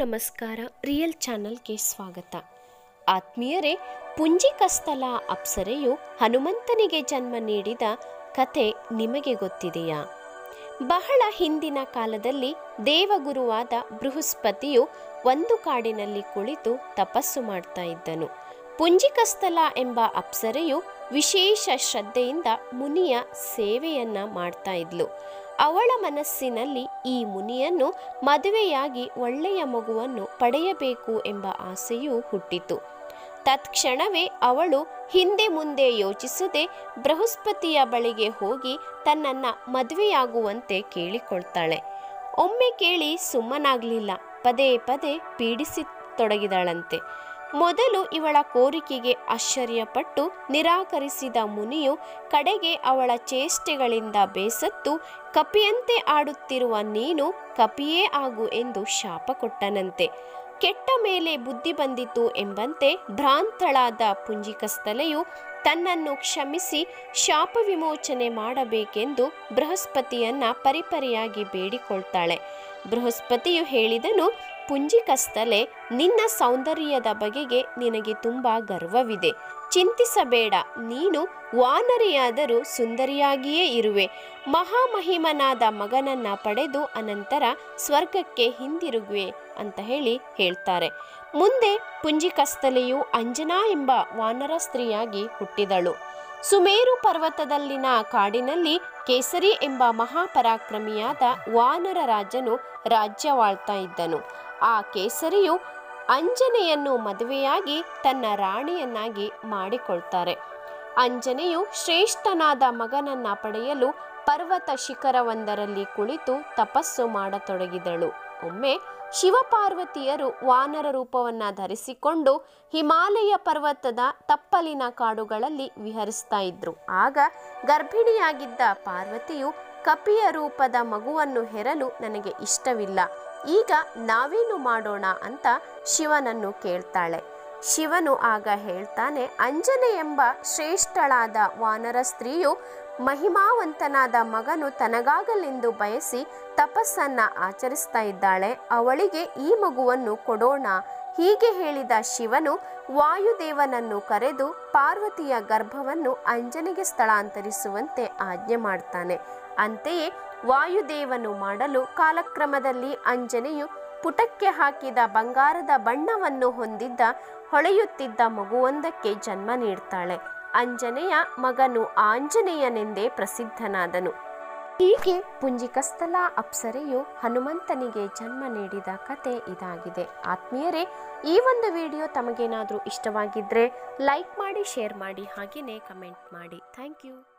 ನಮಸ್ಕಾರ ರಿಯಲ್ ಚಾನಲ್ಗೆ ಸ್ವಾಗತ ಆತ್ಮೀಯರೇ ಪುಂಜಿಕಸ್ಥಲ ಅಪ್ಸರೆಯು ಹನುಮಂತನಿಗೆ ಜನ್ಮ ನೀಡಿದ ಕತೆ ನಿಮಗೆ ಗೊತ್ತಿದೆಯಾ ಬಹಳ ಹಿಂದಿನ ಕಾಲದಲ್ಲಿ ದೇವಗುರುವಾದ ಬೃಹಸ್ಪತಿಯು ಒಂದು ಕಾಡಿನಲ್ಲಿ ಕುಳಿತು ತಪಸ್ಸು ಮಾಡ್ತಾ ಇದ್ದನು ಪುಂಜಿಕಸ್ಥಲ ಎಂಬ ಅಪ್ಸರೆಯು ವಿಶೇಷ ಶ್ರದ್ಧೆಯಿಂದ ಮುನಿಯ ಸೇವೆಯನ್ನ ಮಾಡ್ತಾ ಇದ್ಲು ಅವಳ ಮನಸ್ಸಿನಲ್ಲಿ ಈ ಮುನಿಯನ್ನು ಮದುವೆಯಾಗಿ ಒಳ್ಳೆಯ ಮಗುವನ್ನು ಪಡೆಯಬೇಕು ಎಂಬ ಆಸೆಯೂ ಹುಟ್ಟಿತು ತತ್ಕ್ಷಣವೇ ಅವಳು ಹಿಂದೆ ಮುಂದೆ ಯೋಚಿಸದೆ ಬೃಹಸ್ಪತಿಯ ಬಳಿಗೆ ಹೋಗಿ ತನ್ನನ್ನ ಮದುವೆಯಾಗುವಂತೆ ಕೇಳಿಕೊಳ್ತಾಳೆ ಒಮ್ಮೆ ಕೇಳಿ ಸುಮ್ಮನಾಗ್ಲಿಲ್ಲ ಪದೇ ಪದೇ ಪೀಡಿಸಿ ಮೊದಲು ಇವಳ ಕೋರಿಕೆಗೆ ಆಶ್ಚರ್ಯಪಟ್ಟು ನಿರಾಕರಿಸಿದ ಮುನಿಯು ಕಡೆಗೆ ಅವಳ ಚೇಷ್ಟೆಗಳಿಂದ ಬೇಸತ್ತು ಕಪಿಯಂತೆ ಆಡುತ್ತಿರುವ ನೀನು ಕಪಿಯೇ ಆಗು ಎಂದು ಶಾಪ ಕೊಟ್ಟನಂತೆ ಕೆಟ್ಟ ಮೇಲೆ ಬುದ್ಧಿ ಬಂದಿತು ಎಂಬಂತೆ ಭ್ರಾಂತಳಾದ ಪುಂಜಿಕಸ್ಥಲೆಯು ತನ್ನನ್ನು ಕ್ಷಮಿಸಿ ಶಾಪ ವಿಮೋಚನೆ ಮಾಡಬೇಕೆಂದು ಬೃಹಸ್ಪತಿಯನ್ನ ಪರಿಪರಿಯಾಗಿ ಬೇಡಿಕೊಳ್ತಾಳೆ ಬೃಹಸ್ಪತಿಯು ಹೇಳಿದನು ಪುಂಜಿಕಸ್ಥಲೆ ನಿನ್ನ ಸೌಂದರ್ಯದ ಬಗೆಗೆ ನಿನಗೆ ತುಂಬ ಗರ್ವವಿದೆ ಚಿಂತಿಸಬೇಡ ನೀನು ವಾನರಿಯಾದರೂ ಸುಂದರಿಯಾಗಿಯೇ ಇರುವೆ ಮಹಾಮಹಿಮನಾದ ಮಗನನ್ನ ಪಡೆದು ಅನಂತರ ಸ್ವರ್ಗಕ್ಕೆ ಹಿಂದಿರುಗುವೆ ಅಂತ ಹೇಳಿ ಹೇಳ್ತಾರೆ ಮುಂದೆ ಪುಂಜಿಕಸ್ಥಲೆಯು ಅಂಜನಾ ಎಂಬ ವಾನರ ಸ್ತ್ರೀಯಾಗಿ ಹುಟ್ಟಿದಳು ಸುಮೇರು ಪರ್ವತದಲ್ಲಿನ ಕಾಡಿನಲ್ಲಿ ಕೇಸರಿ ಎಂಬ ಮಹಾಪರಾಕ್ರಮಿಯಾದ ವಾನರ ರಾಜನು ರಾಜ್ಯವಾಳ್ತಾ ಇದ್ದನು ಆ ಕೇಸರಿಯು ಅಂಜನೆಯನ್ನು ಮದುವೆಯಾಗಿ ತನ್ನ ರಾಣಿಯನ್ನಾಗಿ ಮಾಡಿಕೊಳ್ತಾರೆ ಅಂಜನೆಯು ಶ್ರೇಷ್ಠನಾದ ಮಗನನ್ನ ಪಡೆಯಲು ಪರ್ವತ ಶಿಖರವೊಂದರಲ್ಲಿ ಕುಳಿತು ತಪಸ್ಸು ಮಾಡತೊಡಗಿದಳು ಒಮ್ಮೆ ಶಿವಪಾರ್ವತಿಯರು ವಾನರ ರೂಪವನ್ನ ಧರಿಸಿಕೊಂಡು ಹಿಮಾಲಯ ಪರ್ವತದ ತಪ್ಪಲಿನ ಕಾಡುಗಳಲ್ಲಿ ವಿಹರಿಸ್ತಾ ಇದ್ರು ಆಗ ಗರ್ಭಿಣಿಯಾಗಿದ್ದ ಪಾರ್ವತಿಯು ಕಪಿಯ ರೂಪದ ಮಗುವನ್ನು ಹೆರಲು ನನಗೆ ಇಷ್ಟವಿಲ್ಲ ಈಗ ನಾವೇನು ಮಾಡೋಣ ಅಂತ ಶಿವನನ್ನು ಕೇಳ್ತಾಳೆ ಶಿವನು ಆಗ ಹೇಳ್ತಾನೆ ಅಂಜನೆ ಎಂಬ ಶ್ರೇಷ್ಠಳಾದ ವಾನರ ಸ್ತ್ರೀಯು ಮಹಿಮಾವಂತನಾದ ಮಗನು ತನಗಾಗಲೆಂದು ಬಯಸಿ ತಪಸ್ಸನ್ನ ಆಚರಿಸ್ತಾ ಇದ್ದಾಳೆ ಅವಳಿಗೆ ಈ ಮಗುವನ್ನು ಕೊಡೋಣ ಹೀಗೆ ಹೇಳಿದ ಶಿವನು ವಾಯುದೇವನನ್ನು ಕರೆದು ಪಾರ್ವತಿಯ ಗರ್ಭವನ್ನು ಅಂಜನೆಗೆ ಸ್ಥಳಾಂತರಿಸುವಂತೆ ಆಜ್ಞೆ ಮಾಡ್ತಾನೆ ಅಂತೆಯೇ ವಾಯುದೇವನು ಮಾಡಲು ಕಾಲಕ್ರಮದಲ್ಲಿ ಅಂಜನೆಯು ಪುಟಕ್ಕೆ ಹಾಕಿದ ಬಂಗಾರದ ಬಣ್ಣವನ್ನು ಹೊಂದಿದ್ದ ಹೊಳೆಯುತ್ತಿದ್ದ ಮಗುವೊಂದಕ್ಕೆ ಜನ್ಮ ನೀಡ್ತಾಳೆ ಅಂಜನೆಯ ಮಗನು ಆಂಜನೇಯನೆಂದೇ ಪ್ರಸಿದ್ಧನಾದನು ಹೀಗೆ ಪುಂಜಿಕಸ್ಥಲ ಅಪ್ಸರೆಯು ಹನುಮಂತನಿಗೆ ಜನ್ಮ ನೀಡಿದ ಕತೆ ಇದಾಗಿದೆ ಆತ್ಮೀಯರೇ ಈ ಒಂದು ವಿಡಿಯೋ ತಮಗೇನಾದರೂ ಇಷ್ಟವಾಗಿದ್ದರೆ ಲೈಕ್ ಮಾಡಿ ಶೇರ್ ಮಾಡಿ ಹಾಗೆಯೇ ಕಮೆಂಟ್ ಮಾಡಿ ಥ್ಯಾಂಕ್ ಯು